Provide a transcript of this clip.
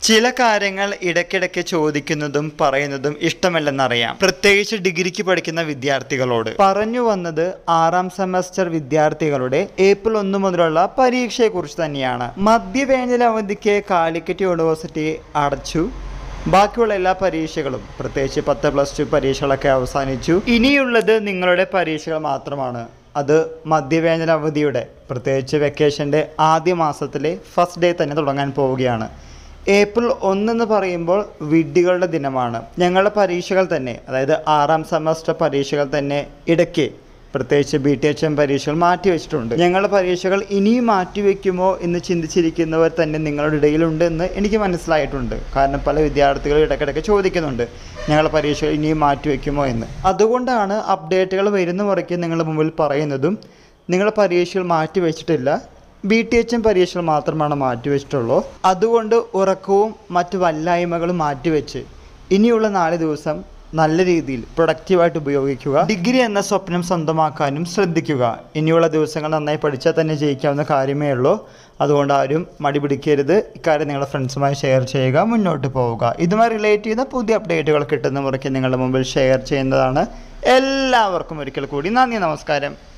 ചില കാര്യങ്ങൾ ഇടയ്ക്കിടയ്ക്ക് ചോദിക്കുന്നതും പറയുന്നതും ഇഷ്ടമല്ലെന്നറിയാം പ്രത്യേകിച്ച് ഡിഗ്രിക്ക് പഠിക്കുന്ന വിദ്യാർത്ഥികളോട് പറഞ്ഞു വന്നത് ആറാം സെമസ്റ്റർ വിദ്യാർത്ഥികളുടെ ഏപ്രിൽ ഒന്ന് മുതലുള്ള പരീക്ഷയെക്കുറിച്ച് തന്നെയാണ് മധ്യവേനൽ അവധിക്ക് കാലിക്കറ്റ് യൂണിവേഴ്സിറ്റി അടച്ചു ബാക്കിയുള്ള എല്ലാ പരീക്ഷകളും പ്രത്യേകിച്ച് പത്ത് പ്ലസ് ടു പരീക്ഷകളൊക്കെ അവസാനിച്ചു ഇനിയുള്ളത് നിങ്ങളുടെ പരീക്ഷകൾ മാത്രമാണ് അത് മധ്യവേനൽ അവധിയുടെ പ്രത്യേകിച്ച് വെക്കേഷൻ്റെ ആദ്യ മാസത്തിലെ ഫസ്റ്റ് ഡേ തന്നെ തുടങ്ങാൻ പോവുകയാണ് ഏപ്രിൽ ഒന്നെന്ന് പറയുമ്പോൾ വിഡ്ഢികളുടെ ദിനമാണ് ഞങ്ങളുടെ പരീക്ഷകൾ തന്നെ അതായത് ആറാം സെമസ്റ്റർ പരീക്ഷകൾ തന്നെ ഇടയ്ക്ക് പ്രത്യേകിച്ച് ബി ടി എച്ച് എം പരീക്ഷകൾ മാറ്റിവെച്ചിട്ടുണ്ട് ഞങ്ങളുടെ പരീക്ഷകൾ ഇനിയും മാറ്റിവെക്കുമോ എന്ന് ചിന്തിച്ചിരിക്കുന്നവർ തന്നെ നിങ്ങളുടെ ഇടയിലുണ്ട് എന്ന് എനിക്ക് മനസ്സിലായിട്ടുണ്ട് കാരണം പല വിദ്യാർത്ഥികളും ഇടയ്ക്കിടയ്ക്ക് ചോദിക്കുന്നുണ്ട് ഞങ്ങളുടെ പരീക്ഷകൾ ഇനിയും മാറ്റിവെക്കുമോ എന്ന് അതുകൊണ്ടാണ് അപ്ഡേറ്റുകൾ വരുന്ന മുറയ്ക്ക് നിങ്ങളുടെ മുമ്പിൽ പറയുന്നതും നിങ്ങളുടെ പരീക്ഷകൾ മാറ്റിവെച്ചിട്ടില്ല ബി ടി എച്ച് എം പരീക്ഷകൾ മാത്രമാണ് മാറ്റിവെച്ചിട്ടുള്ളൂ അതുകൊണ്ട് ഉറക്കവും മറ്റു വല്ലായ്മകളും മാറ്റിവെച്ച് ഇനിയുള്ള നാല് ദിവസം നല്ല രീതിയിൽ പ്രൊഡക്റ്റീവായിട്ട് ഉപയോഗിക്കുക ഡിഗ്രി എന്ന സ്വപ്നം സ്വന്തമാക്കാനും ശ്രദ്ധിക്കുക ഇനിയുള്ള ദിവസങ്ങൾ നന്നായി പഠിച്ചാൽ തന്നെ ജയിക്കാവുന്ന കാര്യമേ ഉള്ളൂ അതുകൊണ്ട് ആരും മടി പിടിക്കരുത് ഇക്കാര്യം നിങ്ങളുടെ ഫ്രണ്ട്സുമായി ഷെയർ ചെയ്യുക മുന്നോട്ട് പോവുക ഇതുമായി റിലേറ്റ് ചെയ്യുന്ന പുതിയ അപ്ഡേറ്റുകൾ കിട്ടുന്ന മുറയ്ക്ക് നിങ്ങളുടെ മുമ്പിൽ ഷെയർ ചെയ്യുന്നതാണ് എല്ലാവർക്കും ഒരിക്കൽ കൂടി നന്ദി നമസ്കാരം